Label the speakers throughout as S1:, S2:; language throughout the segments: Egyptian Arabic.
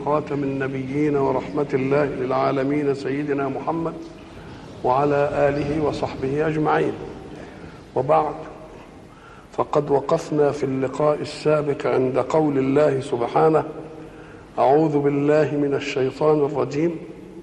S1: خاتم النبيين ورحمة الله للعالمين سيدنا محمد وعلى آله وصحبه أجمعين وبعد فقد وقفنا في اللقاء السابق عند قول الله سبحانه أعوذ بالله من الشيطان الرجيم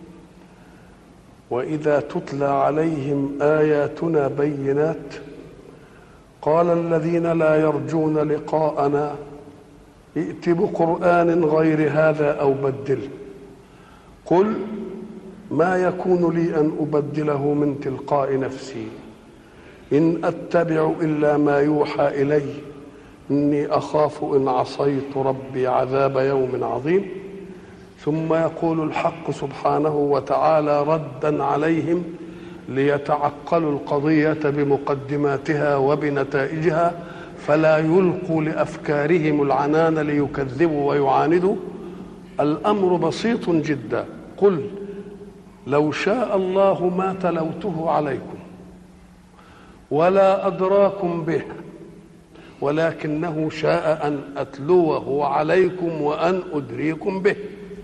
S1: وإذا تتلى عليهم آياتنا بينات قال الذين لا يرجون لقاءنا ائت بقرآن غير هذا أو بدله قل ما يكون لي أن أبدله من تلقاء نفسي إن أتبع إلا ما يوحى إلي إني أخاف إن عصيت ربي عذاب يوم عظيم ثم يقول الحق سبحانه وتعالى ردا عليهم ليتعقلوا القضية بمقدماتها وبنتائجها فلا يلقوا لافكارهم العنان ليكذبوا ويعاندوا الامر بسيط جدا قل لو شاء الله ما تلوته عليكم ولا ادراكم به ولكنه شاء ان اتلوه عليكم وان ادريكم به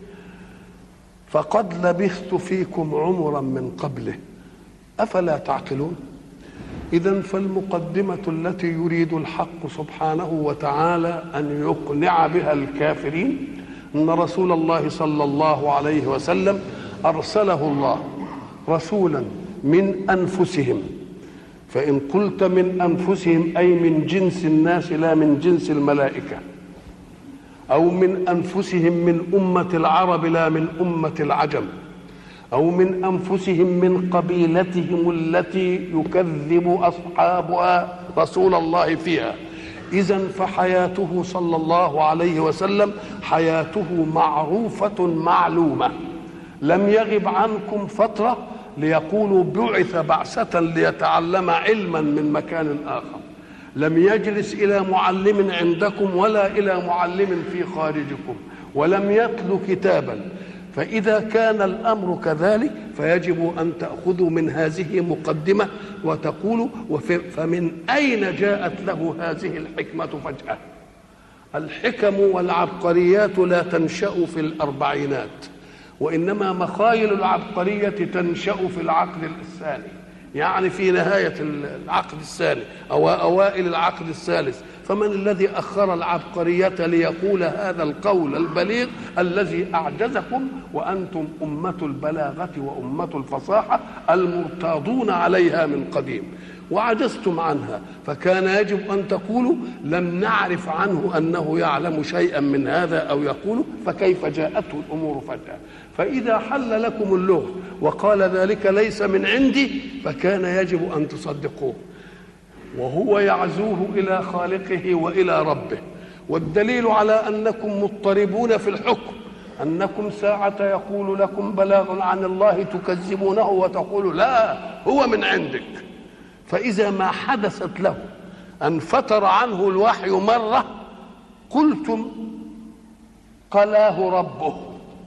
S1: فقد لبثت فيكم عمرا من قبله افلا تعقلون إذا فالمقدمة التي يريد الحق سبحانه وتعالى أن يقنع بها الكافرين أن رسول الله صلى الله عليه وسلم أرسله الله رسولا من أنفسهم فإن قلت من أنفسهم أي من جنس الناس لا من جنس الملائكة أو من أنفسهم من أمة العرب لا من أمة العجم أو من أنفسهم من قبيلتهم التي يكذب أصحابها رسول الله فيها إذا فحياته صلى الله عليه وسلم حياته معروفة معلومة لم يغب عنكم فترة ليقولوا بعث بعثة ليتعلم علما من مكان آخر لم يجلس إلى معلم عندكم ولا إلى معلم في خارجكم ولم يتلو كتابا فإذا كان الأمر كذلك فيجب أن تأخذوا من هذه مقدمة وتقولوا فمن أين جاءت له هذه الحكمة فجأة الحكم والعبقريات لا تنشأ في الأربعينات وإنما مخايل العبقرية تنشأ في العقد الثاني يعني في نهاية العقد الثاني أو أوائل العقد الثالث فمن الذي أخر العبقرية ليقول هذا القول البليغ الذي أعجزكم وأنتم أمة البلاغة وأمة الفصاحة المرتاضون عليها من قديم وعجزتم عنها فكان يجب أن تقولوا لم نعرف عنه أنه يعلم شيئا من هذا أو يقول فكيف جاءته الأمور فجأة فإذا حل لكم اللغة وقال ذلك ليس من عندي فكان يجب أن تصدقوه وهو يعزوه الى خالقه والى ربه والدليل على انكم مضطربون في الحكم انكم ساعه يقول لكم بلاغ عن الله تكذبونه وتقول لا هو من عندك فاذا ما حدثت له ان فتر عنه الوحي مره قلتم قلاه ربه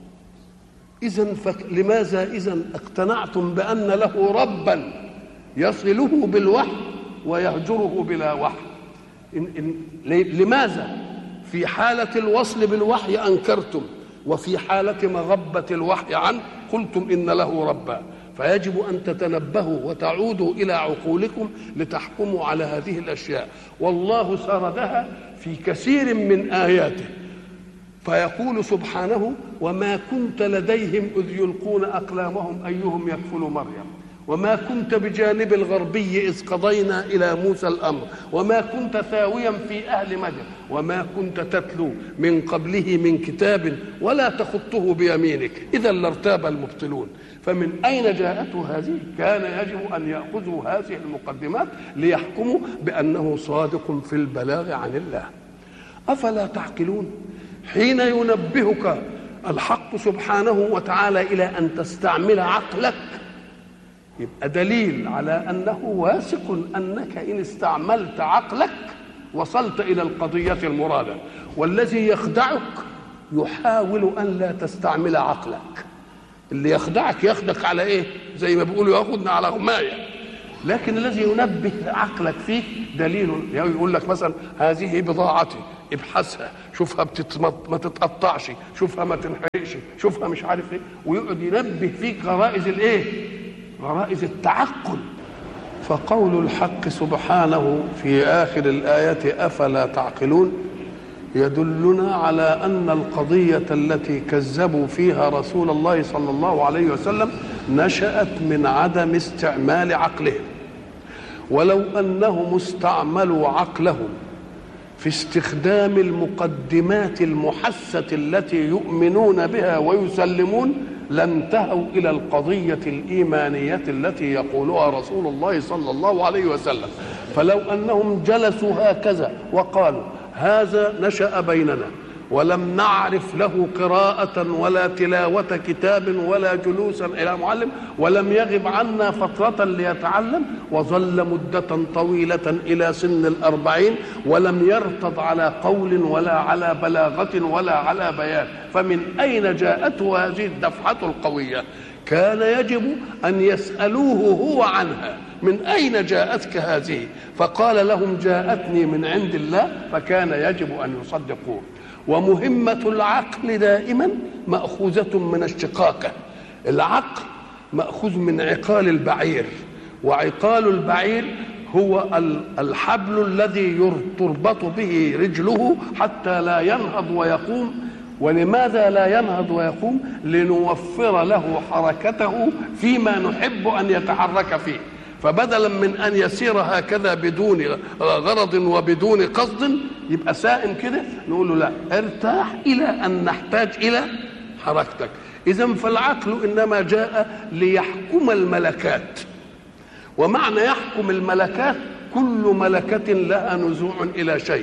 S1: اذا لماذا اذا اقتنعتم بان له ربا يصله بالوحي ويهجره بلا وحي إن إن لماذا في حالة الوصل بالوحي أنكرتم وفي حالة مغبة الوحي عنه قلتم إن له ربا فيجب أن تتنبهوا وتعودوا إلى عقولكم لتحكموا على هذه الأشياء والله سردها في كثير من آياته فيقول سبحانه وما كنت لديهم إذ يلقون أقلامهم أيهم يكفل مريم وما كنت بجانب الغربي إذ قضينا إلى موسى الأمر وما كنت ثاويا في أهل مدين وما كنت تتلو من قبله من كتاب ولا تخطه بيمينك إذا لارتاب المبطلون فمن أين جاءته هذه كان يجب أن يأخذوا هذه المقدمات ليحكموا بأنه صادق في البلاغ عن الله أفلا تعقلون حين ينبهك الحق سبحانه وتعالى إلى أن تستعمل عقلك يبقى دليل على انه واثق انك ان استعملت عقلك وصلت الى القضيه المراده والذي يخدعك يحاول ان لا تستعمل عقلك اللي يخدعك ياخدك على ايه زي ما بيقولوا ياخدنا على غمايه لكن الذي ينبه عقلك فيه دليل يقول لك مثلا هذه بضاعتي ابحثها شوفها بتتمط ما تتقطعش شوفها ما تنحرقش وحشه شوفها مش عارف ايه ويقعد ينبه فيك غرائز الايه غرائز التعقل فقول الحق سبحانه في اخر الايه افلا تعقلون يدلنا على ان القضيه التي كذبوا فيها رسول الله صلى الله عليه وسلم نشات من عدم استعمال عقلهم ولو انهم استعملوا عقلهم في استخدام المقدمات المحسه التي يؤمنون بها ويسلمون لانتهوا الى القضيه الايمانيه التي يقولها رسول الله صلى الله عليه وسلم فلو انهم جلسوا هكذا وقالوا هذا نشا بيننا ولم نعرف له قراءة ولا تلاوة كتاب ولا جلوسا إلى معلم ولم يغب عنا فترة ليتعلم وظل مدة طويلة إلى سن الأربعين ولم يرتض على قول ولا على بلاغة ولا على بيان فمن أين جاءته هذه الدفعة القوية كان يجب أن يسألوه هو عنها من أين جاءتك هذه فقال لهم جاءتني من عند الله فكان يجب أن يصدقوه ومهمة العقل دائما مأخوذة من الشقاقة العقل مأخوذ من عقال البعير وعقال البعير هو الحبل الذي تربط به رجله حتى لا ينهض ويقوم ولماذا لا ينهض ويقوم لنوفر له حركته فيما نحب ان يتحرك فيه فبدلا من ان يسير هكذا بدون غرض وبدون قصد يبقى سائم كده نقول له لا ارتاح الى ان نحتاج الى حركتك اذا فالعقل انما جاء ليحكم الملكات ومعنى يحكم الملكات كل ملكه لها نزوع الى شيء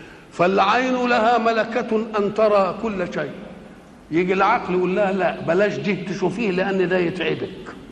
S1: فالعين لها ملكه ان ترى كل شيء يجي العقل يقول لها لا بلاش دي تشوفيه لان ده يتعبك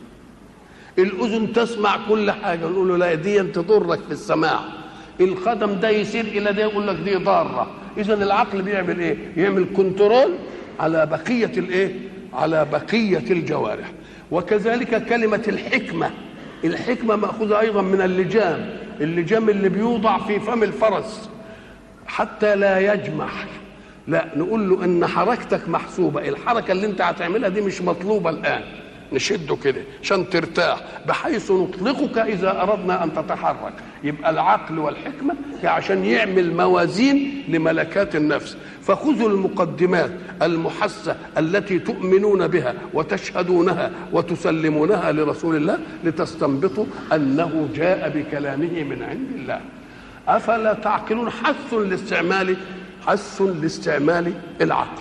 S1: الاذن تسمع كل حاجه نقول له لا دي تضرك في السماع القدم ده يسير الى ده يقول لك دي ضاره اذا العقل بيعمل ايه يعمل كنترول على بقيه الايه على بقيه الجوارح وكذلك كلمه الحكمه الحكمه ماخوذه ايضا من اللجام اللجام اللي بيوضع في فم الفرس حتى لا يجمح لا نقول له ان حركتك محسوبه الحركه اللي انت هتعملها دي مش مطلوبه الان نشده كده عشان ترتاح بحيث نطلقك اذا اردنا ان تتحرك يبقى العقل والحكمه عشان يعمل موازين لملكات النفس فخذوا المقدمات المحسه التي تؤمنون بها وتشهدونها وتسلمونها لرسول الله لتستنبطوا انه جاء بكلامه من عند الله افلا تعقلون حث لاستعمال حث لاستعمال العقل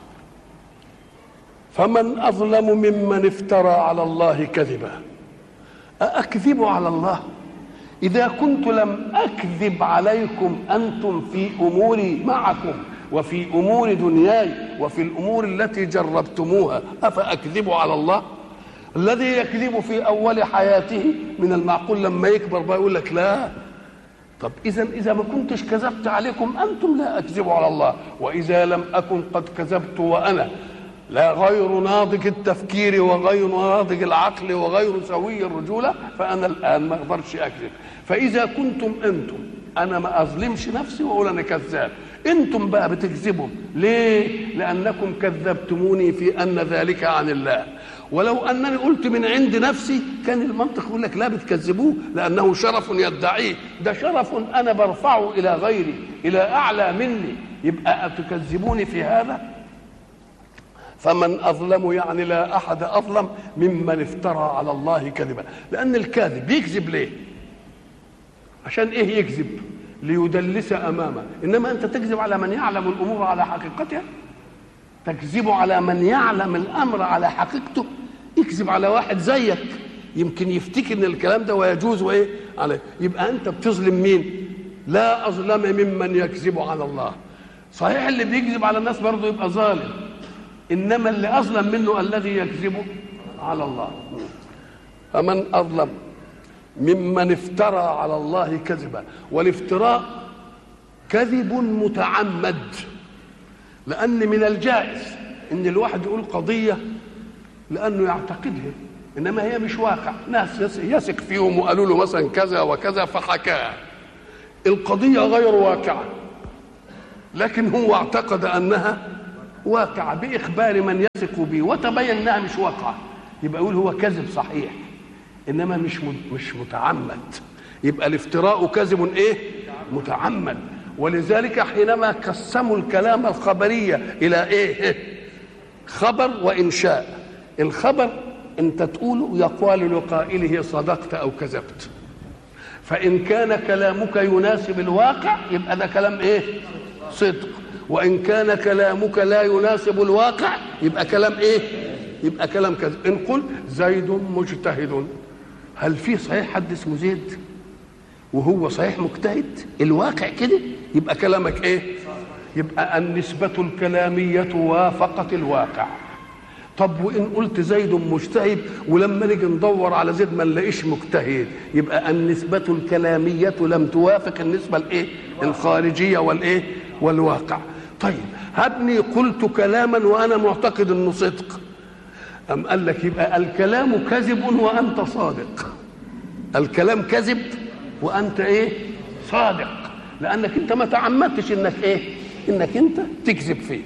S1: فمن اظلم ممن افترى على الله كذبا أأكذب على الله إذا كنت لم أكذب عليكم أنتم في أموري معكم وفي أمور دنياي وفي الأمور التي جربتموها أفأكذب على الله الذي يكذب في أول حياته من المعقول لما يكبر بقى يقول لك لا طب إذا إذا ما كنتش كذبت عليكم أنتم لا أكذب على الله وإذا لم أكن قد كذبت وأنا لا غير ناضج التفكير وغير ناضج العقل وغير سوي الرجولة فأنا الآن ما أقدرش أكذب فإذا كنتم أنتم أنا ما أظلمش نفسي وأقول أنا كذاب أنتم بقى بتكذبوا ليه؟ لأنكم كذبتموني في أن ذلك عن الله ولو أنني قلت من عند نفسي كان المنطق يقول لك لا بتكذبوه لأنه شرف يدعيه ده شرف أنا برفعه إلى غيري إلى أعلى مني يبقى أتكذبوني في هذا فمن اظلم يعني لا احد اظلم ممن افترى على الله كذبا لان الكاذب يكذب ليه عشان ايه يكذب ليدلس امامه انما انت تكذب على من يعلم الامور على حقيقتها تكذب على من يعلم الامر على حقيقته يكذب على واحد زيك يمكن يفتكر ان الكلام ده ويجوز وايه عليه يبقى انت بتظلم مين لا اظلم ممن يكذب على الله صحيح اللي بيكذب على الناس برضه يبقى ظالم انما اللي اظلم منه الذي يكذب على الله فمن اظلم ممن افترى على الله كذبا والافتراء كذب متعمد لان من الجائز ان الواحد يقول قضيه لانه يعتقدها انما هي مش واقع ناس يثق فيهم وقالوا له مثلا كذا وكذا فحكاها القضيه غير واقعه لكن هو اعتقد انها واقعة بإخبار من يثق به وتبين إنها مش واقعة يبقى يقول هو كذب صحيح إنما مش مش متعمد يبقى الافتراء كذب إيه؟ متعمد ولذلك حينما قسموا الكلام الخبرية إلى إيه؟ خبر وإنشاء الخبر أنت تقوله يقال لقائله صدقت أو كذبت فإن كان كلامك يناسب الواقع يبقى ده كلام إيه؟ صدق وإن كان كلامك لا يناسب الواقع يبقى كلام إيه؟ يبقى كلام كذب إن قل زيد مجتهد هل في صحيح حد اسمه زيد وهو صحيح مجتهد الواقع كده يبقى كلامك ايه يبقى النسبة الكلامية وافقت الواقع طب وان قلت زيد مجتهد ولما نيجي ندور على زيد ما نلاقيش مجتهد يبقى النسبة الكلامية لم توافق النسبة الايه الخارجية والايه والواقع طيب هبني قلت كلاما وانا معتقد انه صدق أم قال لك يبقى الكلام كذب وأنت صادق الكلام كذب وأنت إيه صادق لأنك أنت ما تعمدتش إنك إيه إنك أنت تكذب فيه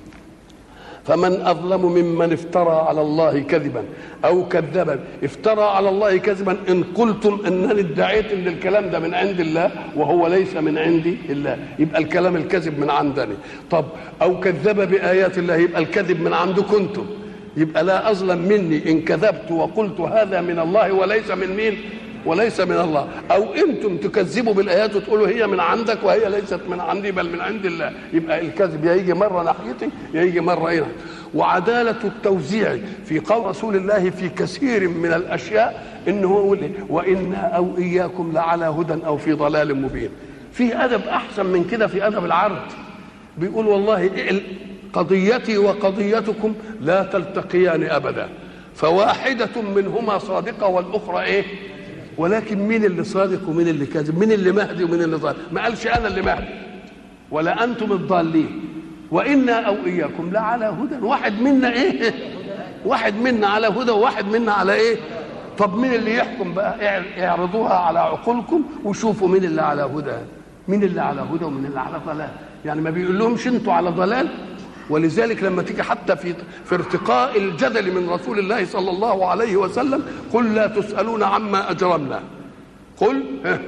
S1: فمن أظلم ممن افترى على الله كذبا أو كذبا افترى على الله كذبا إن قلتم أنني ادعيت أن الكلام ده من عند الله وهو ليس من عندي الله يبقى الكلام الكذب من عندني طب أو كذب بآيات الله يبقى الكذب من عندكم أنتم يبقى لا أظلم مني إن كذبت وقلت هذا من الله وليس من مين وليس من الله أو أنتم تكذبوا بالآيات وتقولوا هي من عندك وهي ليست من عندي بل من عند الله يبقى الكذب يا يجي مرة ناحيتي يا يجي مرة هنا وعدالة التوزيع في قول رسول الله في كثير من الأشياء إنه هو وإنا أو إياكم لعلى هدى أو في ضلال مبين في أدب أحسن من كده في أدب العرض بيقول والله قضيتي وقضيتكم لا تلتقيان ابدا فواحده منهما صادقه والاخرى ايه ولكن مين اللي صادق ومين اللي كاذب مين اللي مهدي ومين اللي ضال ما قالش انا اللي مهدي ولا انتم الضالين وانا او اياكم لعلى هدى واحد منا ايه واحد منا على هدى وواحد منا على ايه طب مين اللي يحكم بقى اعرضوها على عقولكم وشوفوا مين اللي على هدى مين اللي على هدى ومين اللي على ضلال يعني ما بيقول لهمش انتوا على ضلال ولذلك لما تيجي حتى في في ارتقاء الجدل من رسول الله صلى الله عليه وسلم قل لا تسألون عما أجرمنا قل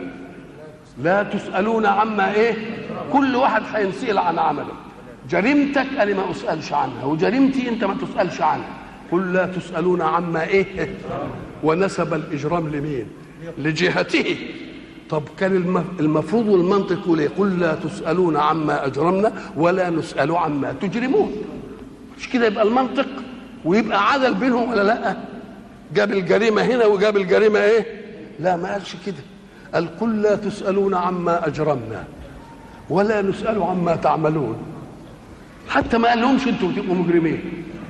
S1: لا تسألون عما إيه كل واحد هينسأل عن عمله جريمتك أنا ما أسألش عنها وجريمتي أنت ما تسألش عنها قل لا تسألون عما إيه ونسب الإجرام لمين لجهته طب كان المفروض والمنطق يقول ايه قل لا تسالون عما اجرمنا ولا نسال عما تجرمون مش كده يبقى المنطق ويبقى عدل بينهم ولا لا جاب الجريمه هنا وجاب الجريمه ايه لا ما قالش كده قال قل لا تسالون عما اجرمنا ولا نسال عما تعملون حتى ما قال لهمش انتوا بتبقوا مجرمين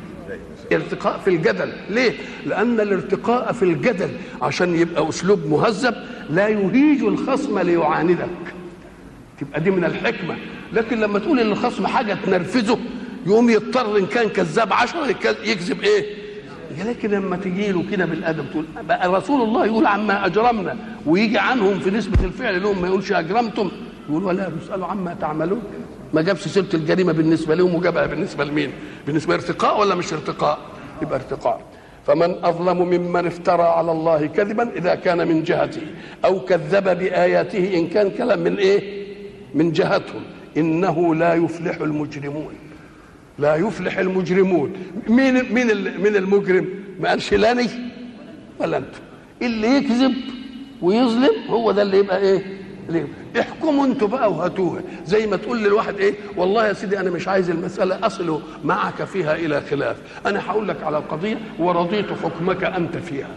S1: ارتقاء في الجدل ليه لان الارتقاء في الجدل عشان يبقى اسلوب مهذب لا يهيج الخصم ليعاندك تبقى دي من الحكمه لكن لما تقول للخصم حاجه تنرفزه يقوم يضطر ان كان كذاب عشرة يكذب ايه لكن لما تجي له كده بالادب تقول بقى رسول الله يقول عما اجرمنا ويجي عنهم في نسبه الفعل لهم ما يقولش اجرمتم يقول ولا تسالوا عما تعملون ما جابش سيره الجريمه بالنسبه لهم وجابها بالنسبه لمين بالنسبه ارتقاء ولا مش ارتقاء يبقى ارتقاء فمن اظلم ممن افترى على الله كذبا اذا كان من جهته او كذب باياته ان كان كلام من ايه من جهتهم انه لا يفلح المجرمون لا يفلح المجرمون مين مين مين المجرم ما قالش لاني ولا انت اللي يكذب ويظلم هو ده اللي يبقى ايه ليه؟ احكموا انتوا بقى وهاتوها زي ما تقول للواحد ايه والله يا سيدي انا مش عايز المساله اصل معك فيها الى خلاف انا هقول لك على القضيه ورضيت حكمك انت فيها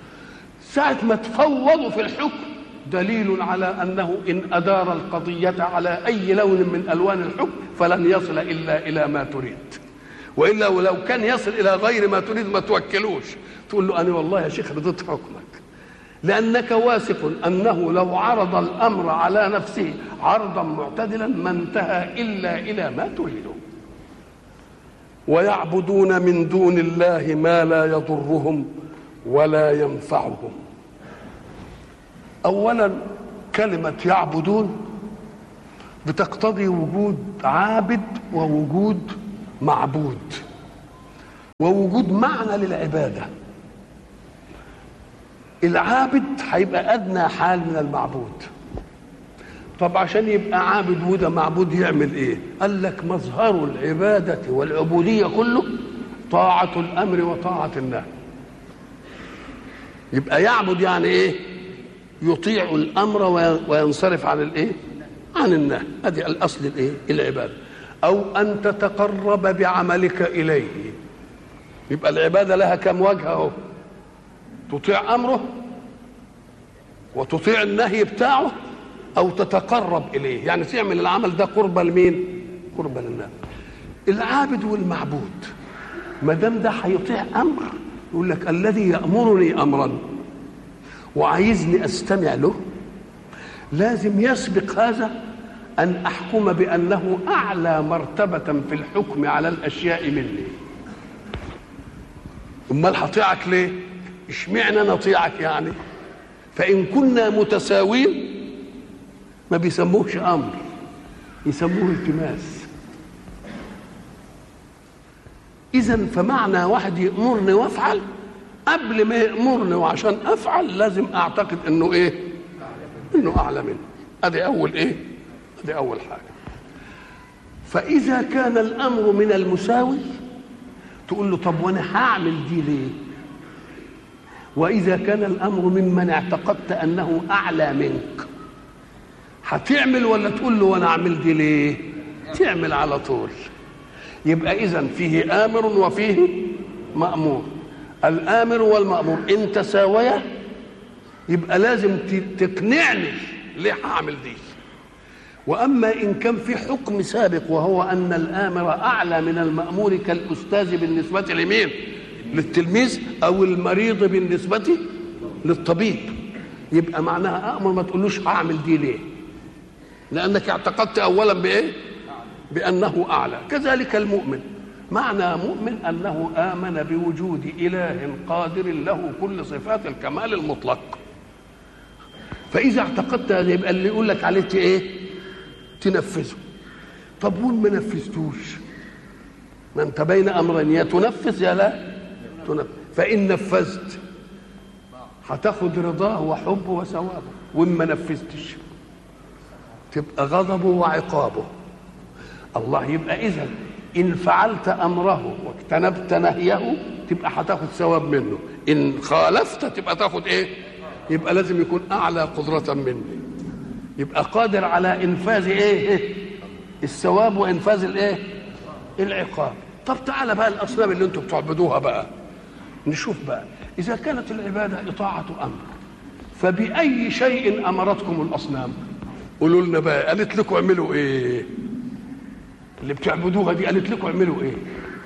S1: ساعه ما تفوضوا في الحكم دليل على انه ان ادار القضيه على اي لون من الوان الحكم فلن يصل الا الى ما تريد والا ولو كان يصل الى غير ما تريد ما توكلوش تقول له انا والله يا شيخ رضيت حكمك لأنك واثق أنه لو عرض الأمر على نفسه عرضا معتدلا ما انتهى إلا إلى ما تريده ويعبدون من دون الله ما لا يضرهم ولا ينفعهم أولا كلمة يعبدون بتقتضي وجود عابد ووجود معبود ووجود معنى للعباده العابد هيبقى ادنى حال من المعبود طب عشان يبقى عابد وده معبود يعمل ايه قال لك مظهر العباده والعبوديه كله طاعه الامر وطاعه النهي يبقى يعبد يعني ايه يطيع الامر وينصرف عن الايه عن النهي هذه الاصل الايه العباده او ان تتقرب بعملك اليه يبقى العباده لها كم وجه اهو تطيع امره وتطيع النهي بتاعه او تتقرب اليه يعني تعمل العمل ده قربا لمين قربا لله العابد والمعبود ما دام ده هيطيع امر يقول لك الذي يامرني امرا وعايزني استمع له لازم يسبق هذا ان احكم بانه اعلى مرتبه في الحكم على الاشياء مني امال هطيعك ليه اشمعنى نطيعك يعني فان كنا متساوين ما بيسموهش امر يسموه التماس اذا فمعنى واحد يامرني وافعل قبل ما يامرني وعشان افعل لازم اعتقد انه ايه انه اعلى منه ادي اول ايه ادي اول حاجه فاذا كان الامر من المساوي تقول له طب وانا هعمل دي ليه واذا كان الامر ممن اعتقدت انه اعلى منك هتعمل ولا تقول له وانا اعمل دي ليه تعمل على طول يبقى اذا فيه امر وفيه مامور الامر والمامور ان تساويا يبقى لازم تقنعني ليه هعمل دي واما ان كان في حكم سابق وهو ان الامر اعلى من المامور كالاستاذ بالنسبه لمين للتلميذ او المريض بالنسبه للطبيب يبقى معناها امر ما تقولوش هعمل دي ليه لانك اعتقدت اولا بايه بانه اعلى كذلك المؤمن معنى مؤمن انه امن بوجود اله قادر له كل صفات الكمال المطلق فاذا اعتقدت هذا يبقى اللي يقول لك عليه ايه تنفذه طب وين ما نفذتوش ما انت بين امرين يا تنفذ يا لا تنفذ فان نفذت هتاخد رضاه وحبه وثوابه وان ما نفذتش تبقى غضبه وعقابه الله يبقى اذا ان فعلت امره واجتنبت نهيه تبقى هتاخد ثواب منه ان خالفت تبقى تاخد ايه يبقى لازم يكون اعلى قدره مني يبقى قادر على انفاذ ايه الثواب وانفاذ الايه العقاب طب تعالى بقى الاصنام اللي انتم بتعبدوها بقى نشوف بقى اذا كانت العباده اطاعه امر فباي شيء امرتكم الاصنام قولوا لنا بقى قالت لكم اعملوا ايه اللي بتعبدوها دي قالت لكم اعملوا ايه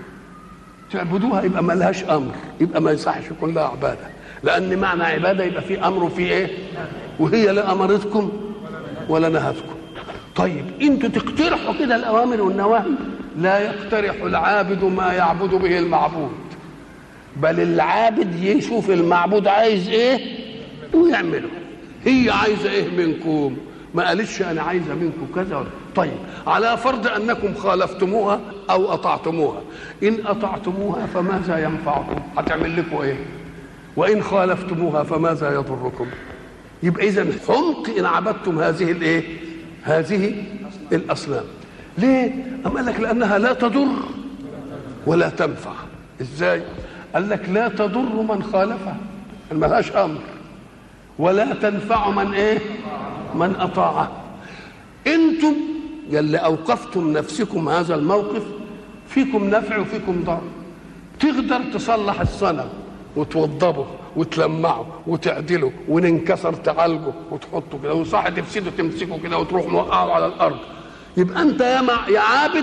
S1: تعبدوها يبقى ما لهاش امر يبقى ما يصحش يكون لها عباده لان معنى عباده يبقى في امر وفي ايه وهي لا امرتكم ولا نهتكم طيب انتوا تقترحوا كده الاوامر والنواهي لا يقترح العابد ما يعبد به المعبود بل العابد يشوف المعبود عايز ايه ويعمله هي عايزه ايه منكم ما قالتش انا عايزه منكم كذا ولا طيب على فرض انكم خالفتموها او اطعتموها ان اطعتموها فماذا ينفعكم هتعمل لكم ايه وان خالفتموها فماذا يضركم يبقى اذا حمق ان عبدتم هذه الايه هذه الاصنام ليه ام قال لك لانها لا تضر ولا تنفع ازاي قال لك لا تضر من خالفها ما لهاش امر ولا تنفع من ايه من اطاعه انتم يلي اوقفتم نفسكم هذا الموقف فيكم نفع وفيكم ضر تقدر تصلح الصنم وتوضبه وتلمعه وتعدله وان انكسر تعالجه وتحطه كده وصح تفسده تمسكه كده وتروح موقعه على الارض يبقى انت يا مع يا عابد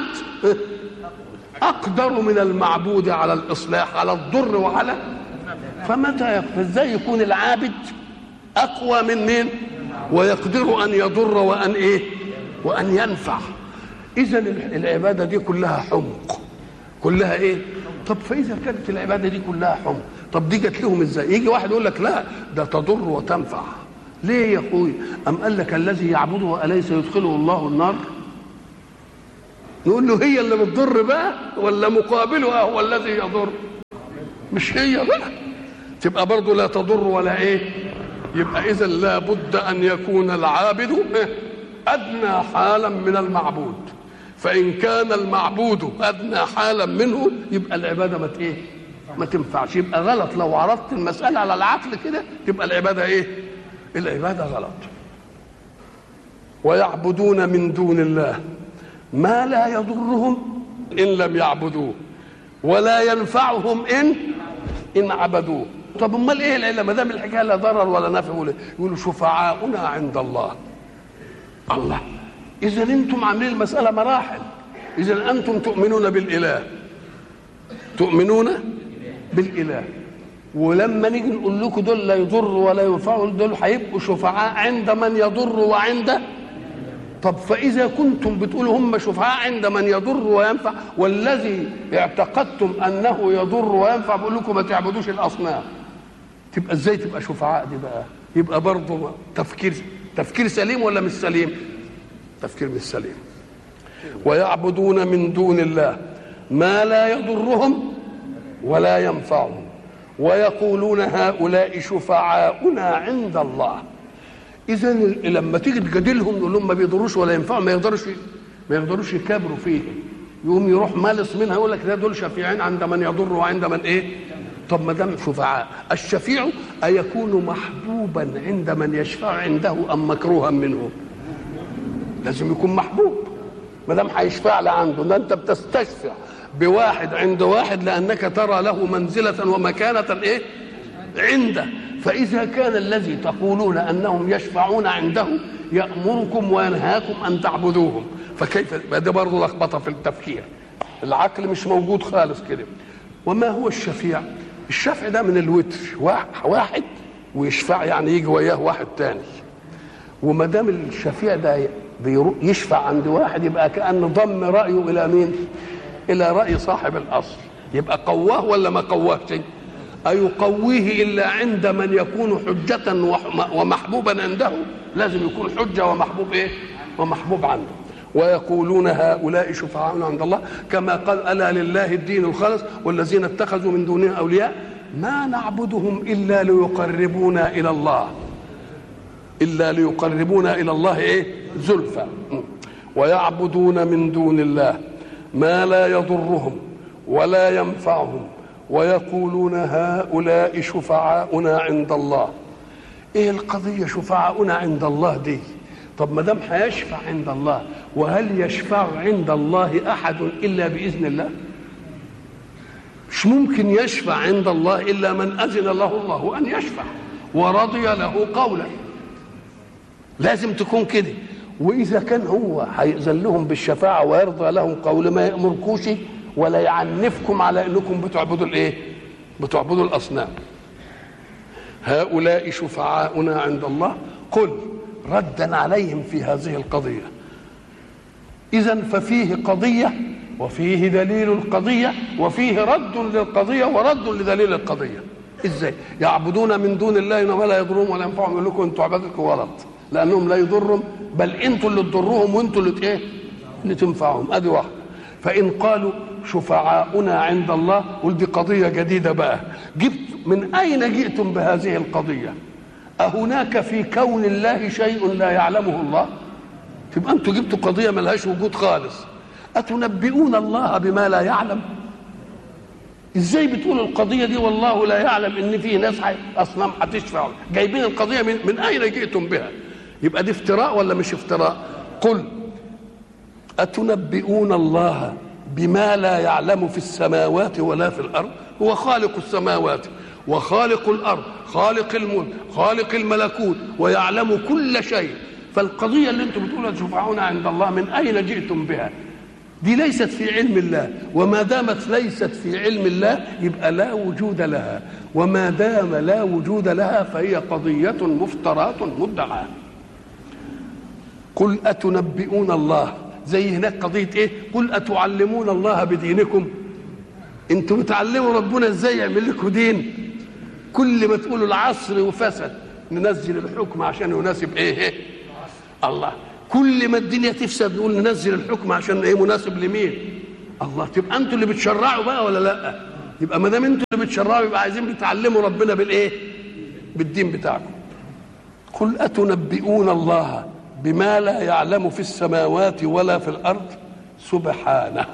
S1: اقدر من المعبود على الاصلاح على الضر وعلى فمتى ازاي يكون العابد اقوى من مين ويقدر ان يضر وان ايه وان ينفع اذا العباده دي كلها حمق كلها ايه طب فاذا كانت العباده دي كلها حمق طب دي جت لهم ازاي يجي واحد يقول لك لا ده تضر وتنفع ليه يا اخوي ام قال لك الذي يعبده اليس يدخله الله النار نقول له هي اللي بتضر بقى ولا مقابلها هو الذي يضر مش هي بقى تبقى برضه لا تضر ولا ايه يبقى اذا لابد ان يكون العابد ادنى حالا من المعبود فان كان المعبود ادنى حالا منه يبقى العباده ما ايه ما تنفعش يبقى غلط لو عرضت المساله على العقل كده تبقى العباده ايه العباده غلط ويعبدون من دون الله ما لا يضرهم ان لم يعبدوه ولا ينفعهم ان ان عبدوه طب امال ايه العله ما دام الحكايه لا ضرر ولا نفع ولا يقولوا شفعاؤنا عند الله الله اذا انتم عاملين المساله مراحل اذا انتم تؤمنون بالاله تؤمنون بالاله ولما نيجي نقول لكم دول لا يضر ولا ينفعوا دول هيبقوا شفعاء عند من يضر وعند طب فإذا كنتم بتقولوا هم شفعاء عند من يضر وينفع والذي اعتقدتم أنه يضر وينفع بقول لكم ما تعبدوش الأصنام تبقى ازاي تبقى شفعاء دي بقى يبقى برضه تفكير تفكير سليم ولا مش سليم تفكير مش سليم ويعبدون من دون الله ما لا يضرهم ولا ينفعهم ويقولون هؤلاء شفعاؤنا عند الله اذا لما تيجي تجادلهم نقول لهم ما بيضروش ولا ينفعوا ما يقدروش ما يقدروش يكابروا فيه يقوم يروح مالص منها يقول لك ده دول شفيعين عند من يضر وعند من ايه طب ما دام شفعاء الشفيع أيكون محبوبا عند من يشفع عنده أم مكروها منه لازم يكون محبوب ما دام هيشفع له عنده ده انت بتستشفع بواحد عند واحد لانك ترى له منزله ومكانه ايه عنده فاذا كان الذي تقولون انهم يشفعون عنده يامركم وينهاكم ان تعبدوهم فكيف ده برضه لخبطه في التفكير العقل مش موجود خالص كده وما هو الشفيع الشفع ده من الوتر واحد ويشفع يعني يجي وياه واحد تاني وما دام الشفيع ده يشفع عند واحد يبقى كأن ضم رأيه إلى مين؟ إلى رأي صاحب الأصل يبقى قواه ولا ما قواه شيء؟ أيقويه إلا عند من يكون حجة ومحبوبا عنده لازم يكون حجة ومحبوب إيه؟ ومحبوب عنده ويقولون هؤلاء شفعاؤنا عند الله كما قال ألا لله الدين الخالص والذين اتخذوا من دونه أولياء ما نعبدهم إلا ليقربونا إلى الله إلا ليقربونا إلى الله إيه زلفى ويعبدون من دون الله ما لا يضرهم ولا ينفعهم ويقولون هؤلاء شفعاؤنا عند الله ايه القضيه شفعاؤنا عند الله دي طب ما دام هيشفع عند الله وهل يشفع عند الله احد الا باذن الله مش ممكن يشفع عند الله الا من اذن له الله ان يشفع ورضي له قولا لازم تكون كده واذا كان هو هيأذن لهم بالشفاعه ويرضى لهم قول ما يامركوش ولا يعنفكم على انكم بتعبدوا الايه بتعبدوا الاصنام هؤلاء شفعاؤنا عند الله قل ردا عليهم في هذه القضيه اذا ففيه قضيه وفيه دليل القضيه وفيه رد للقضيه ورد لدليل القضيه ازاي يعبدون من دون الله ما لا يضرهم ولا ينفعهم يقول لكم انتوا عبادتكم غلط لانهم لا يضرهم بل انتوا اللي تضروهم وانتوا اللي ايه اللي تنفعهم ادي واحده فان قالوا شفعاؤنا عند الله قل دي قضيه جديده بقى جبت من اين جئتم بهذه القضيه أهناك في كون الله شيء لا يعلمه الله تبقى انتوا جبتوا قضيه ملهاش وجود خالص اتنبئون الله بما لا يعلم ازاي بتقول القضيه دي والله لا يعلم ان في ناس اصنام هتشفع جايبين القضيه من, من اين جئتم بها يبقى دي افتراء ولا مش افتراء قل اتنبئون الله بما لا يعلم في السماوات ولا في الارض هو خالق السماوات وخالق الارض خالق الملك خالق الملكوت ويعلم كل شيء فالقضيه اللي انتم بتقولوا تشفعون عند الله من اين جئتم بها دي ليست في علم الله وما دامت ليست في علم الله يبقى لا وجود لها وما دام لا وجود لها فهي قضية مفترات مدعاة قل أتنبئون الله زي هناك قضية ايه قل أتعلمون الله بدينكم انتوا بتعلموا ربنا ازاي يعمل لكم دين كل ما تقولوا العصر وفسد ننزل الحكم عشان يناسب ايه, إيه؟ الله كل ما الدنيا تفسد نقول ننزل الحكم عشان ايه مناسب لمين الله تبقى انتوا اللي بتشرعوا بقى ولا لا يبقى ما دام انتوا اللي بتشرعوا يبقى عايزين بتعلموا ربنا بالايه بالدين بتاعكم قل اتنبئون الله بما لا يعلم في السماوات ولا في الارض سبحانه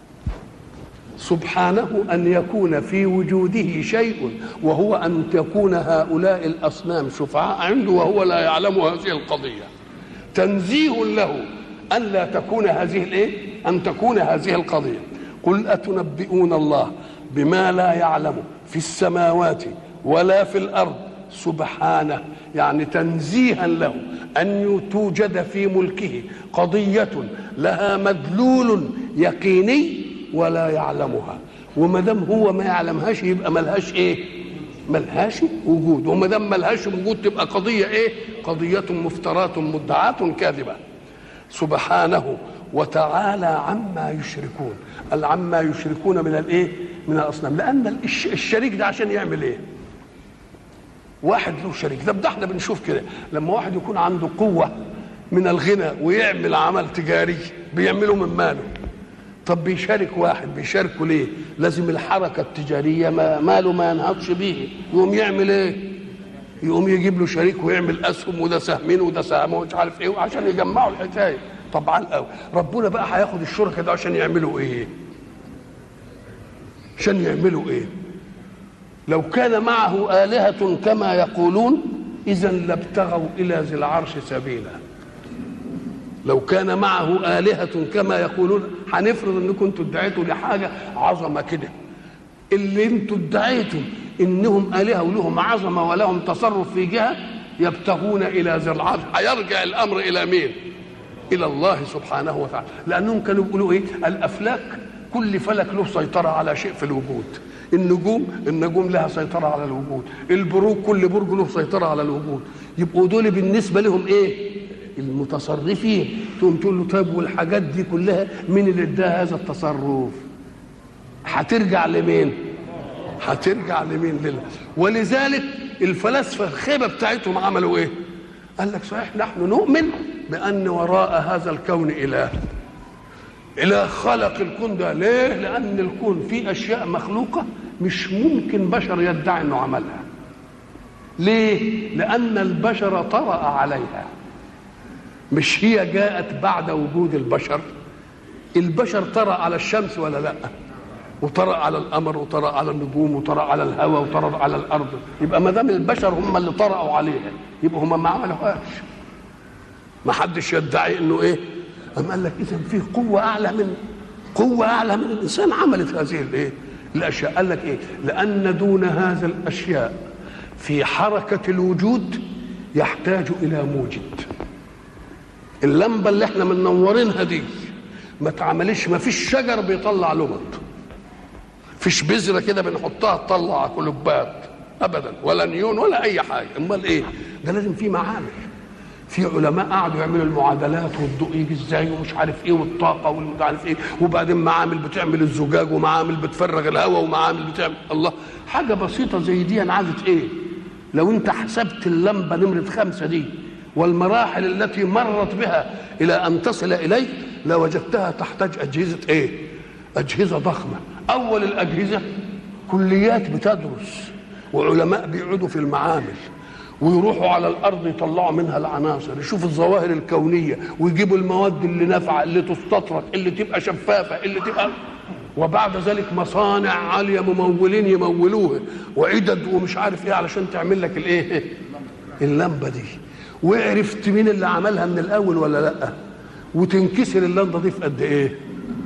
S1: سبحانه ان يكون في وجوده شيء وهو ان تكون هؤلاء الاصنام شفعاء عنده وهو لا يعلم هذه القضيه تنزيه له ان لا تكون هذه الايه ان تكون هذه القضيه قل اتنبئون الله بما لا يعلم في السماوات ولا في الارض سبحانه يعني تنزيها له ان توجد في ملكه قضيه لها مدلول يقيني ولا يعلمها وما دام هو ما يعلمهاش يبقى ملهاش ايه ملهاش وجود وما دام ملهاش وجود تبقى قضيه ايه قضيه مفتراه مدعاه كاذبه سبحانه وتعالى عما يشركون عما يشركون من الايه من الاصنام لان الشريك ده عشان يعمل ايه واحد له شريك ده ده احنا بنشوف كده لما واحد يكون عنده قوه من الغنى ويعمل عمل تجاري بيعمله من ماله طب بيشارك واحد بيشاركه ليه لازم الحركه التجاريه ما ماله ما ينهضش بيه يقوم يعمل ايه يقوم يجيب له شريك ويعمل اسهم وده سهمين وده سهم ومش عارف ايه عشان يجمعوا الحكايه طبعا قوي ربنا بقى هياخد الشركه ده عشان يعملوا ايه عشان يعملوا ايه لو كان معه آلهة كما يقولون إذا لابتغوا إلى ذي العرش سبيلا لو كان معه آلهة كما يقولون هنفرض انكم انتوا ادعيتوا لحاجة عظمة كده اللي انتوا ادعيتوا انهم آلهة ولهم عظمة ولهم تصرف في جهة يبتغون إلى ذي العرش هيرجع الأمر إلى مين؟ إلى الله سبحانه وتعالى لأنهم كانوا بيقولوا إيه؟ الأفلاك كل فلك له سيطرة على شيء في الوجود النجوم النجوم لها سيطرة على الوجود البروج كل برج له سيطرة على الوجود يبقوا دول بالنسبة لهم ايه المتصرفين تقوم تقول له طيب والحاجات دي كلها مين اللي اداها هذا التصرف هترجع لمين هترجع لمين لله ولذلك الفلاسفه الخيبه بتاعتهم عملوا ايه قال لك صحيح نحن نؤمن بان وراء هذا الكون اله إله خلق الكون ده ليه؟ لأن الكون فيه أشياء مخلوقة مش ممكن بشر يدعي إنه عملها. ليه؟ لأن البشر طرأ عليها. مش هي جاءت بعد وجود البشر. البشر طرأ على الشمس ولا لأ؟ وطرأ على القمر وطرأ على النجوم وطرأ على الهواء وطرأ على الأرض. يبقى ما دام البشر هم اللي طرأوا عليها يبقى هم ما عملوهاش. ما حدش يدعي إنه إيه؟ أم قال لك إذا في قوة أعلى من قوة أعلى من الإنسان عملت هذه الإيه؟ الأشياء قال لك إيه؟ لأن دون هذا الأشياء في حركة الوجود يحتاج إلى موجد اللمبة اللي احنا منورينها دي ما اتعملش ما فيش شجر بيطلع لمط فيش بذرة كده بنحطها تطلع كلوبات أبدا ولا نيون ولا أي حاجة أمال إيه؟ ده لازم في معامل في علماء قعدوا يعملوا المعادلات والضوء يجي ازاي ومش عارف ايه والطاقه والمش عارف ايه وبعدين معامل بتعمل الزجاج ومعامل بتفرغ الهواء ومعامل بتعمل الله حاجه بسيطه زي دي انا عايزه ايه؟ لو انت حسبت اللمبه نمره خمسه دي والمراحل التي مرت بها الى ان تصل اليك لوجدتها تحتاج اجهزه ايه؟ اجهزه ضخمه اول الاجهزه كليات بتدرس وعلماء بيقعدوا في المعامل ويروحوا على الارض يطلعوا منها العناصر يشوفوا الظواهر الكونيه ويجيبوا المواد اللي نافعه اللي تستطرق اللي تبقى شفافه اللي تبقى وبعد ذلك مصانع عاليه ممولين يمولوها وعدد ومش عارف ايه علشان تعمل لك الايه اللمبه دي وعرفت مين اللي عملها من الاول ولا لا وتنكسر اللمبه دي في قد ايه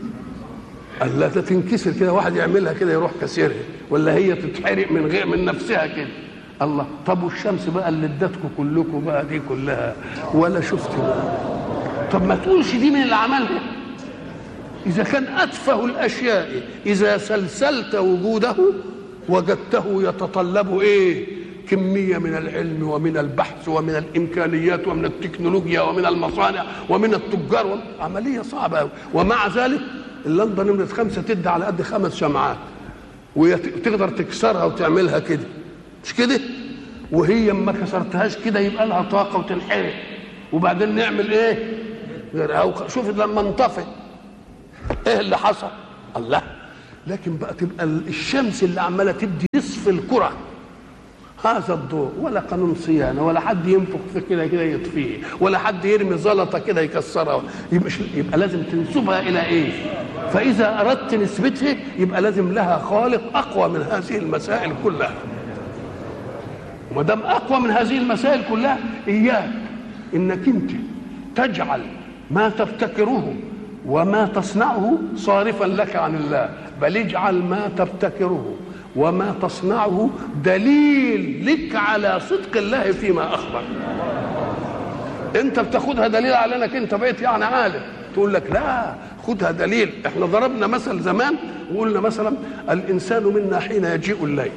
S1: قال لا تنكسر كده واحد يعملها كده يروح كسرها ولا هي تتحرق من غير من نفسها كده الله طب والشمس بقى اللي ادتكم كلكم بقى دي كلها ولا شفت بقى طب ما تقولش دي من اللي عملها اذا كان اتفه الاشياء اذا سلسلت وجوده وجدته يتطلب ايه كميه من العلم ومن البحث ومن الامكانيات ومن التكنولوجيا ومن المصانع ومن التجار ومن... عمليه صعبه قوي ومع ذلك اللمبه نمره خمسه تدي على قد خمس شمعات وتقدر تكسرها وتعملها كده مش كده وهي ما كسرتهاش كده يبقى لها طاقه وتنحرق وبعدين نعمل ايه غير أو شوف لما انطفئ ايه اللي حصل الله لكن بقى تبقى الشمس اللي عماله تدي نصف الكره هذا الضوء ولا قانون صيانه ولا حد ينفخ في كده كده يطفيه ولا حد يرمي زلطه كده يكسرها يبقى, يبقى لازم تنسبها الى ايه فاذا اردت نسبتها يبقى لازم لها خالق اقوى من هذه المسائل كلها وما دام اقوى من هذه المسائل كلها اياك انك انت تجعل ما تبتكره وما تصنعه صارفا لك عن الله بل اجعل ما تبتكره وما تصنعه دليل لك على صدق الله فيما اخبر انت بتاخدها دليل على انك انت بقيت يعني عالم تقول لك لا خدها دليل احنا ضربنا مثل زمان وقلنا مثلا الانسان منا حين يجيء الليل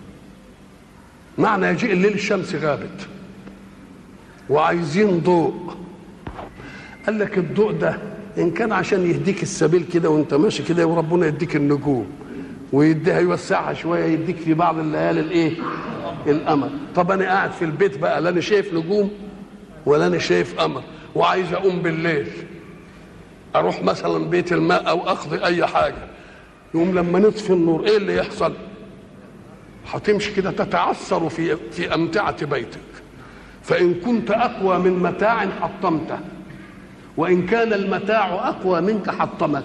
S1: معنى يجيء الليل الشمس غابت وعايزين ضوء قال لك الضوء ده ان كان عشان يهديك السبيل كده وانت ماشي كده وربنا يديك النجوم ويديها يوسعها شويه يديك في بعض الليالي الايه القمر طب انا قاعد في البيت بقى لا انا شايف نجوم ولا انا شايف قمر وعايز اقوم بالليل اروح مثلا بيت الماء او اقضي اي حاجه يقوم لما نطفي النور ايه اللي يحصل هتمشي كده تتعثر في في امتعه بيتك فان كنت اقوى من متاع حطمته وان كان المتاع اقوى منك حطمك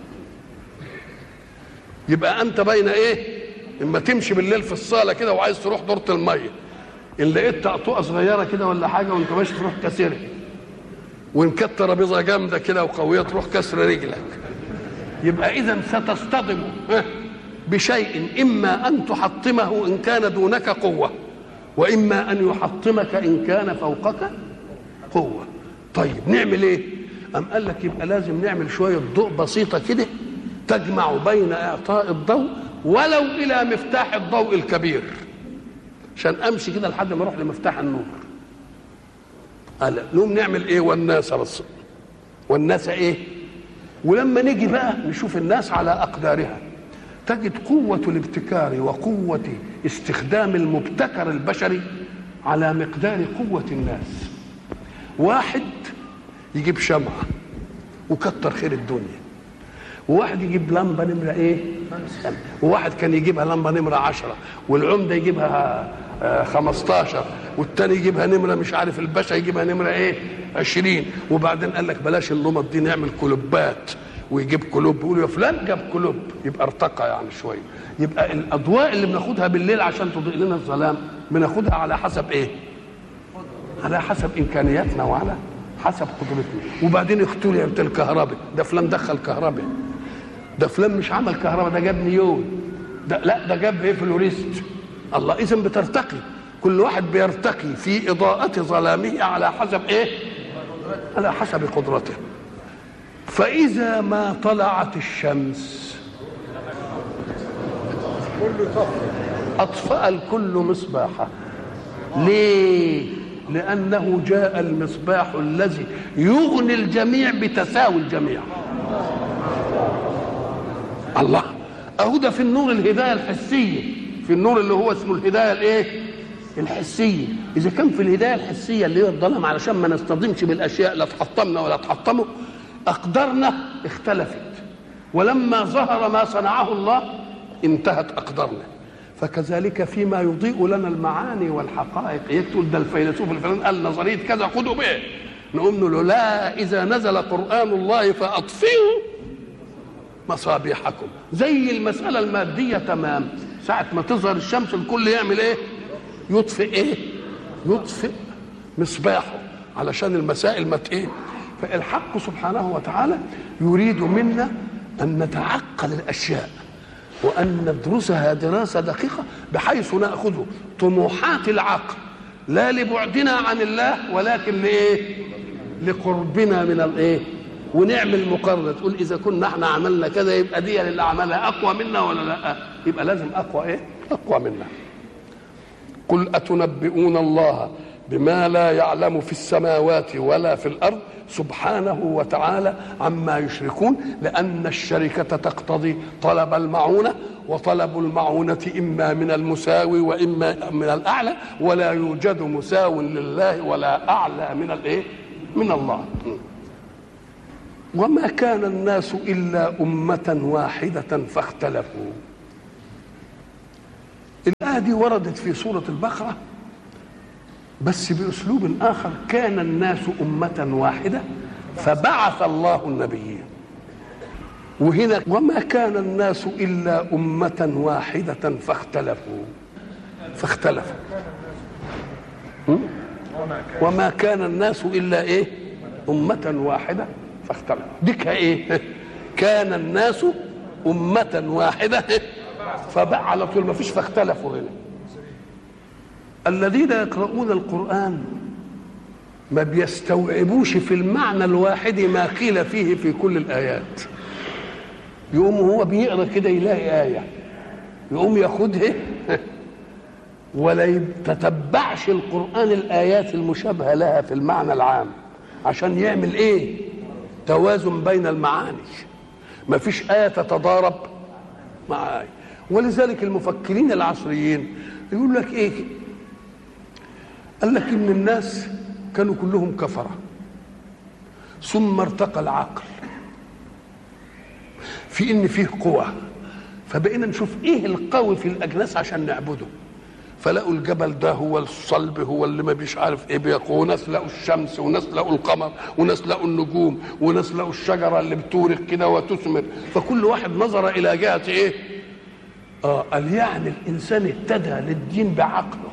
S1: يبقى انت بين ايه اما تمشي بالليل في الصاله كده وعايز تروح دوره الميه ان لقيت طقطقه صغيره كده ولا حاجه وانت ماشي تروح كسرها وان كانت ترابيزه جامده كده وقويه تروح كسر رجلك يبقى اذا ستصطدم بشيء اما ان تحطمه ان كان دونك قوه واما ان يحطمك ان كان فوقك قوه طيب نعمل ايه ام قال لك يبقى لازم نعمل شويه ضوء بسيطه كده تجمع بين اعطاء الضوء ولو الى مفتاح الضوء الكبير عشان امشي كده لحد ما اروح لمفتاح النور قال نقوم نعمل ايه والناس بس والناس ايه ولما نيجي بقى نشوف الناس على اقدارها تجد قوة الابتكار وقوة استخدام المبتكر البشري على مقدار قوة الناس واحد يجيب شمعة وكتر خير الدنيا وواحد يجيب لمبه نمره ايه؟ وواحد كان يجيبها لمبه نمره عشرة والعمده يجيبها آه 15 والتاني يجيبها نمره مش عارف الباشا يجيبها نمره ايه؟ 20 وبعدين قال لك بلاش النمط دي نعمل كلوبات ويجيب كلوب يقول يا فلان جاب كلوب يبقى ارتقى يعني شويه يبقى الاضواء اللي بناخدها بالليل عشان تضيء لنا الظلام بناخدها على حسب ايه؟ على حسب امكانياتنا وعلى حسب قدرتنا وبعدين اختلفت الكهرباء ده فلان دخل كهرباء ده فلان مش عمل كهرباء ده جاب نيون ده لا ده جاب ايه فلوريست الله اذا بترتقي كل واحد بيرتقي في اضاءة ظلامه على حسب ايه على حسب قدرته فاذا ما طلعت الشمس اطفأ الكل مصباحه ليه لأنه جاء المصباح الذي يغني الجميع بتساوي الجميع الله أهو ده في النور الهداية الحسية في النور اللي هو اسمه الهداية الإيه؟ الحسية إذا كان في الهداية الحسية اللي هي الظلام علشان ما نصطدمش بالأشياء لا تحطمنا ولا تحطموا أقدارنا اختلفت ولما ظهر ما صنعه الله انتهت أقدارنا فكذلك فيما يضيء لنا المعاني والحقائق يقول ده الفيلسوف الفلاني قال نظريه كذا خذوا به نقوم له لا اذا نزل قران الله فاطفئوا مصابيحكم زي المساله الماديه تمام ساعه ما تظهر الشمس الكل يعمل ايه يطفئ ايه يطفئ مصباحه علشان المسائل ما ايه فالحق سبحانه وتعالى يريد منا ان نتعقل الاشياء وأن ندرسها دراسة دقيقة بحيث نأخذ طموحات العقل لا لبعدنا عن الله ولكن لإيه؟ لقربنا من الإيه؟ ونعمل مقارنة تقول إذا كنا احنا عملنا كذا يبقى دي اللي عملها أقوى منا ولا لا؟ يبقى لازم أقوى إيه؟ أقوى منا. قل أتنبئون الله بما لا يعلم في السماوات ولا في الارض سبحانه وتعالى عما يشركون لان الشركه تقتضي طلب المعونه وطلب المعونه اما من المساوي واما من الاعلى ولا يوجد مساو لله ولا اعلى من الايه؟ من الله. وما كان الناس إلا أمة واحدة فاختلفوا الآية دي وردت في سورة البقرة بس بأسلوب آخر كان الناس أمة واحدة فبعث الله النبيين وهنا وما كان الناس إلا أمة واحدة فاختلفوا فاختلفوا وما كان الناس إلا إيه أمة واحدة فاختلفوا ديك إيه كان الناس أمة واحدة فبقى على طول ما فيش فاختلفوا هنا الذين يقرؤون القرآن ما بيستوعبوش في المعنى الواحد ما قيل فيه في كل الآيات يقوم هو بيقرا كده يلاقي آية يقوم ياخدها ولا يتتبعش القرآن الآيات المشابهة لها في المعنى العام عشان يعمل إيه توازن بين المعاني ما فيش آية تتضارب مع آية ولذلك المفكرين العصريين يقول لك إيه قال لك إن الناس كانوا كلهم كفرة ثم ارتقى العقل في ان فيه قوة فبقينا نشوف ايه القوي في الاجناس عشان نعبده فلقوا الجبل ده هو الصلب هو اللي ما بيش عارف ايه بيقوى وناس لقوا الشمس وناس لقوا القمر وناس لقوا النجوم وناس لقوا الشجره اللي بتورق كده وتثمر فكل واحد نظر الى جهه ايه؟ اه قال يعني الانسان اهتدى للدين بعقله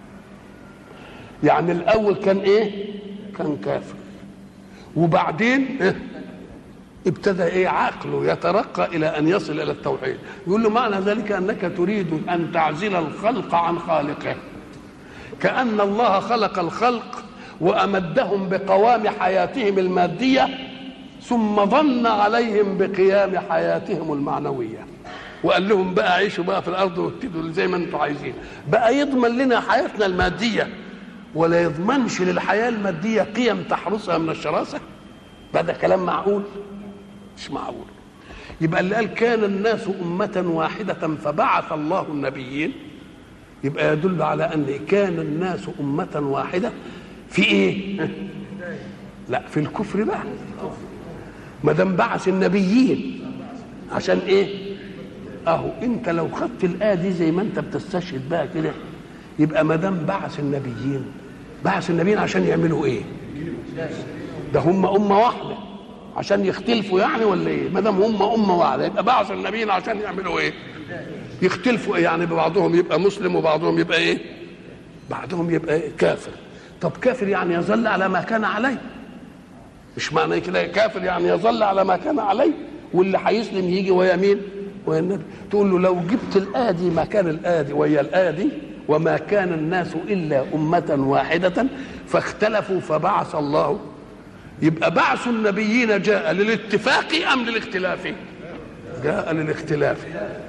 S1: يعني الاول كان ايه؟ كان كافر وبعدين إيه؟ ابتدى ايه عقله يترقى الى ان يصل الى التوحيد يقول له معنى ذلك انك تريد ان تعزل الخلق عن خالقه كان الله خلق الخلق وامدهم بقوام حياتهم الماديه ثم ظن عليهم بقيام حياتهم المعنويه وقال لهم بقى عيشوا بقى في الارض واهتدوا زي ما انتم عايزين بقى يضمن لنا حياتنا الماديه ولا يضمنش للحياه الماديه قيم تحرسها من الشراسه ده كلام معقول مش معقول يبقى اللي قال كان الناس أمة واحدة فبعث الله النبيين يبقى يدل على أن كان الناس أمة واحدة في إيه؟ لا في الكفر بقى ما دام بعث النبيين عشان إيه؟ أهو أنت لو خدت الآية دي زي ما أنت بتستشهد بقى كده يبقى ما دام بعث النبيين بعث النبيين عشان يعملوا إيه؟ ده هم أمة واحدة عشان يختلفوا يعني ولا ايه؟ ما دام هم امه واحده يبقى بعث النبيين عشان يعملوا ايه؟ يختلفوا إيه يعني بعضهم يبقى مسلم وبعضهم يبقى ايه؟ بعضهم يبقى إيه؟ كافر. طب كافر يعني يظل على ما كان عليه. مش معنى كده كافر يعني يظل على ما كان عليه واللي هيسلم يجي ويا مين؟ ويا النبي. تقول له لو جبت الايه دي مكان الايه دي ويا الايه دي وما كان الناس الا امه واحده فاختلفوا فبعث الله يبقى بعث النبيين جاء للاتفاق ام للاختلاف جاء للاختلاف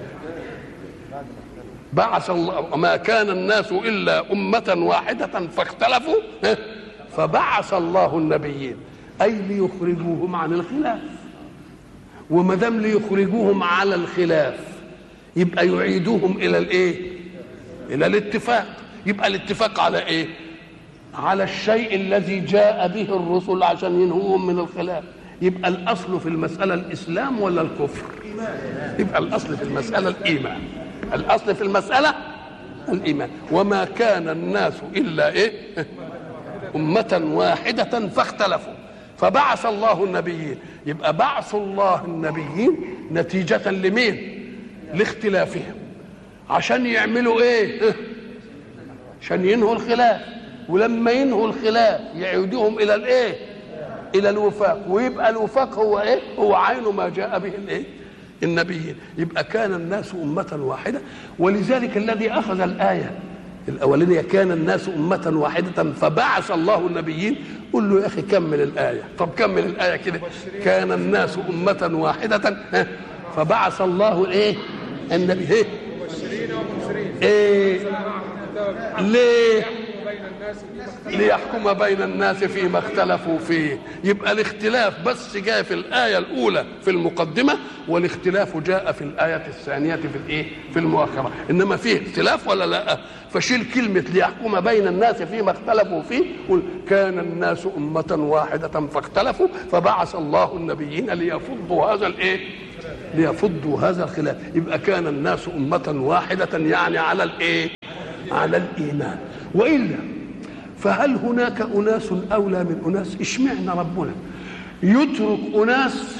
S1: بعث الله ما كان الناس الا امه واحده فاختلفوا فبعث الله النبيين اي ليخرجوهم عن الخلاف وما دام ليخرجوهم على الخلاف يبقى يعيدوهم الى الايه الى الاتفاق يبقى الاتفاق على ايه على الشيء الذي جاء به الرسل عشان ينهوهم من الخلاف يبقى الاصل في المساله الاسلام ولا الكفر يبقى الاصل في المساله الايمان الاصل في المساله الايمان وما كان الناس الا ايه امه واحده فاختلفوا فبعث الله النبيين يبقى بعث الله النبيين نتيجه لمين لاختلافهم عشان يعملوا ايه عشان ينهوا الخلاف ولما ينهوا الخلاف يعيدوهم الى الايه الى الوفاق ويبقى الوفاق هو ايه هو عين ما جاء به الايه النبيين يبقى كان الناس أمة واحدة ولذلك الذي أخذ الآية الأولانية كان الناس أمة واحدة فبعث الله النبيين قل له يا أخي كمل الآية طب كمل الآية كده كان الناس أمة واحدة فبعث الله الإيه النبي إيه
S2: مبشرين ومنذرين
S1: إيه ليه ليحكم بين الناس فيما اختلفوا فيه يبقى الاختلاف بس جاء في الآية الأولى في المقدمة والاختلاف جاء في الآية الثانية في الإيه في المؤخرة إنما فيه اختلاف ولا لا فشيل كلمة ليحكم بين الناس فيما اختلفوا فيه قل كان الناس أمة واحدة فاختلفوا فبعث الله النبيين ليفضوا هذا الإيه ليفضوا هذا الخلاف يبقى كان الناس أمة واحدة يعني على الإيه على الإيمان وإلا فهل هناك أناس أولى من أناس اشمعنا ربنا يترك أناس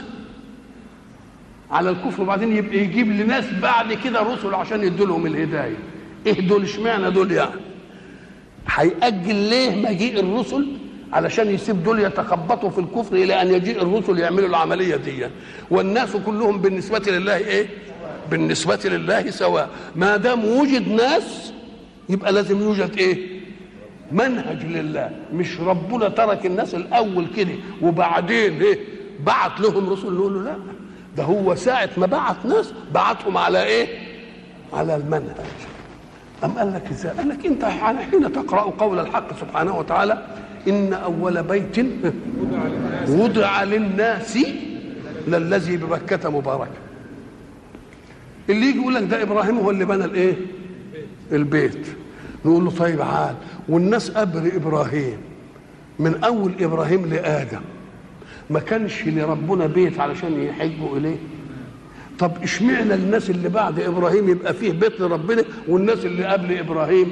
S1: على الكفر وبعدين يبقى يجيب لناس بعد كده رسل عشان يدوا لهم الهداية ايه دول اشمعنى دول يعني هيأجل ليه مجيء الرسل علشان يسيب دول يتخبطوا في الكفر الى ان يجيء الرسل يعملوا العمليه دي والناس كلهم بالنسبه لله ايه بالنسبه لله سواء ما دام وجد ناس يبقى لازم يوجد ايه منهج لله مش ربنا ترك الناس الاول كده وبعدين ايه بعت لهم رسل نقول له لا ده هو ساعه ما بعت ناس بعتهم على ايه على المنهج أم قال لك ازاي؟ قال لك انت حين تقرا قول الحق سبحانه وتعالى ان اول بيت وضع للناس للذي بمكه مباركا اللي يجي يقول لك ده ابراهيم هو اللي بنى الايه؟ البيت نقول له طيب عاد والناس قبل ابراهيم من اول ابراهيم لادم ما كانش لربنا بيت علشان يحجوا اليه طب اشمعنى الناس اللي بعد ابراهيم يبقى فيه بيت لربنا والناس اللي قبل ابراهيم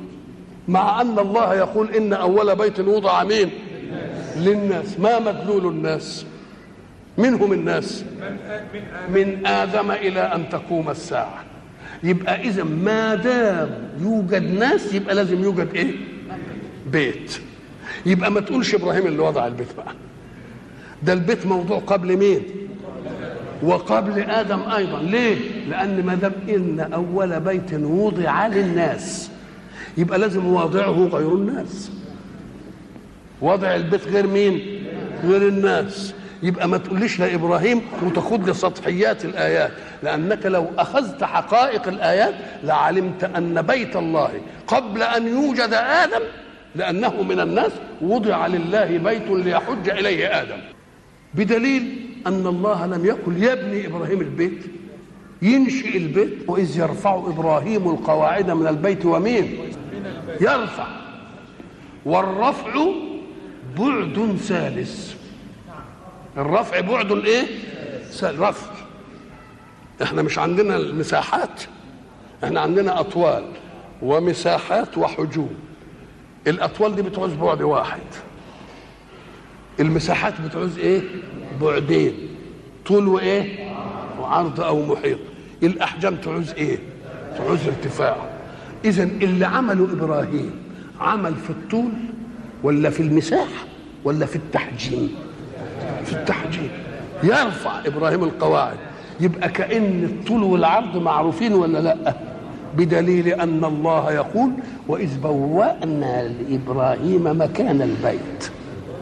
S1: مع ان الله يقول ان اول بيت وضع مين للناس ما مدلول الناس منهم الناس من ادم الى ان تقوم الساعه يبقى اذا ما دام يوجد ناس يبقى لازم يوجد ايه بيت يبقى ما تقولش ابراهيم اللي وضع البيت بقى ده البيت موضوع قبل مين وقبل ادم ايضا ليه لان ما دام ان اول بيت وضع للناس يبقى لازم واضعه غير الناس وضع البيت غير مين غير الناس يبقى ما تقوليش لا ابراهيم وتاخد لي سطحيات الايات لانك لو اخذت حقائق الايات لعلمت ان بيت الله قبل ان يوجد ادم لانه من الناس وضع لله بيت ليحج اليه ادم بدليل ان الله لم يقل يبني ابراهيم البيت ينشئ البيت واذ يرفع ابراهيم القواعد من البيت ومين يرفع والرفع بعد ثالث الرفع بعد الايه رفع احنا مش عندنا المساحات احنا عندنا اطوال ومساحات وحجوم الاطوال دي بتعوز بعد واحد المساحات بتعوز ايه بعدين طول وايه وعرض او محيط الاحجام تعوز ايه تعوز ارتفاع اذا اللي عمله ابراهيم عمل في الطول ولا في المساحه ولا في التحجيم في التحجيم يرفع ابراهيم القواعد يبقى كان الطول والعرض معروفين ولا لا بدليل ان الله يقول واذ بوانا لابراهيم مكان البيت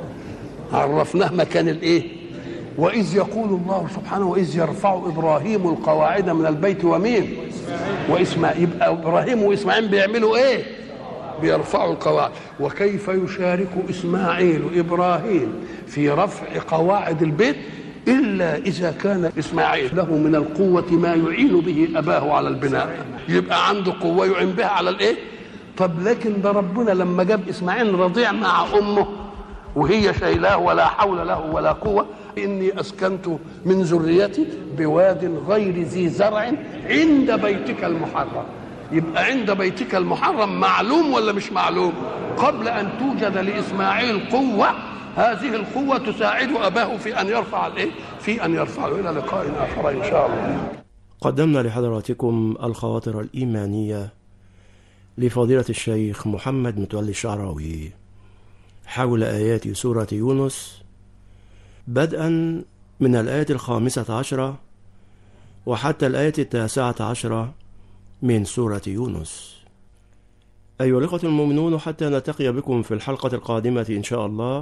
S1: عرفناه مكان الايه واذ يقول الله سبحانه واذ يرفع ابراهيم القواعد من البيت ومين واسماعيل يبقى ابراهيم واسماعيل بيعملوا ايه بيرفعوا القواعد وكيف يشارك اسماعيل ابراهيم في رفع قواعد البيت الا اذا كان اسماعيل له من القوه ما يعين به اباه على البناء يبقى عنده قوه يعين بها على الايه طب لكن ده ربنا لما جاب اسماعيل رضيع مع امه وهي شايلاه ولا حول له ولا قوه اني اسكنت من ذريتي بواد غير ذي زرع عند بيتك المحرم يبقى عند بيتك المحرم معلوم ولا مش معلوم قبل ان توجد لاسماعيل قوه هذه القوه تساعد اباه في ان يرفع الايه في ان يرفعه الى لقاء اخر ان شاء الله
S2: قدمنا لحضراتكم الخواطر الإيمانية لفضيلة الشيخ محمد متولي الشعراوي حول آيات سورة يونس بدءا من الآية الخامسة عشرة وحتى الآية التاسعة عشرة من سورة يونس أيها الأخوة المؤمنون حتى نلتقي بكم في الحلقة القادمة إن شاء الله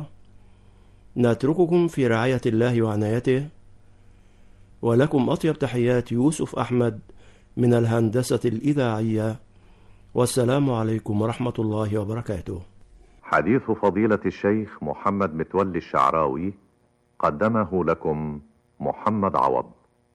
S2: نترككم في رعاية الله وعنايته ولكم أطيب تحيات يوسف أحمد من الهندسة الإذاعية والسلام عليكم ورحمة الله وبركاته
S3: حديث فضيلة الشيخ محمد متولي الشعراوي قدمه لكم محمد عوض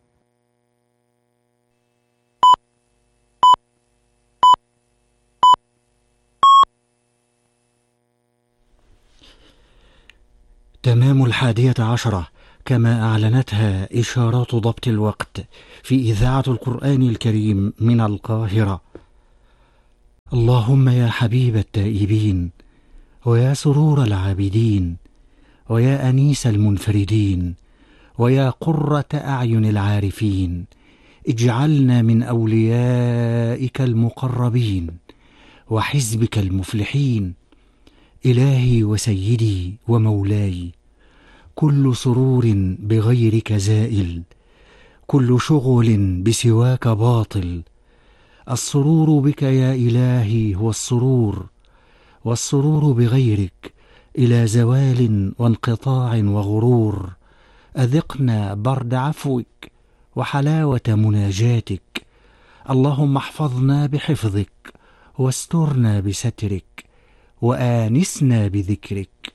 S4: تمام الحادية عشرة كما أعلنتها إشارات ضبط الوقت في إذاعة القرآن الكريم من القاهرة اللهم يا حبيب التائبين ويا سرور العابدين ويا أنيس المنفردين ويا قرة أعين العارفين اجعلنا من أوليائك المقربين وحزبك المفلحين إلهي وسيدي ومولاي كل سرور بغيرك زائل كل شغل بسواك باطل السرور بك يا إلهي هو السرور والسرور بغيرك إلى زوال وانقطاع وغرور أذقنا برد عفوك وحلاوة مناجاتك اللهم احفظنا بحفظك واسترنا بسترك وآنسنا بذكرك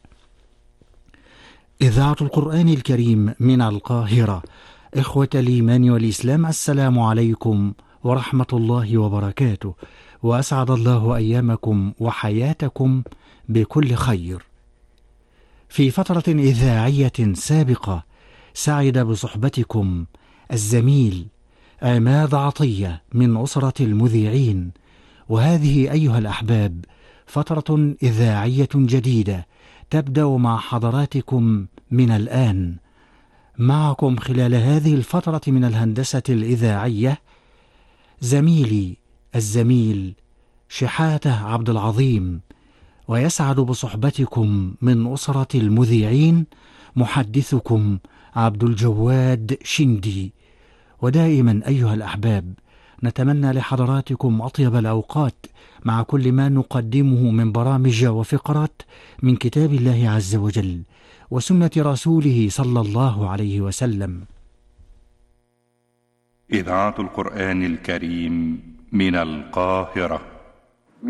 S4: إذاعة القرآن الكريم من القاهرة إخوة الإيمان والإسلام السلام عليكم ورحمة الله وبركاته وأسعد الله أيامكم وحياتكم بكل خير في فترة إذاعية سابقة سعد بصحبتكم الزميل عماد عطية من أسرة المذيعين وهذه أيها الأحباب فترة إذاعية جديدة تبدأ مع حضراتكم من الآن معكم خلال هذه الفترة من الهندسة الإذاعية زميلي الزميل شحاته عبد العظيم ويسعد بصحبتكم من أسرة المذيعين محدثكم عبد الجواد شندي ودائما أيها الأحباب نتمنى لحضراتكم أطيب الأوقات مع كل ما نقدمه من برامج وفقرات من كتاب الله عز وجل وسنة رسوله صلى الله عليه وسلم
S5: إذاعة القرآن الكريم من القاهرة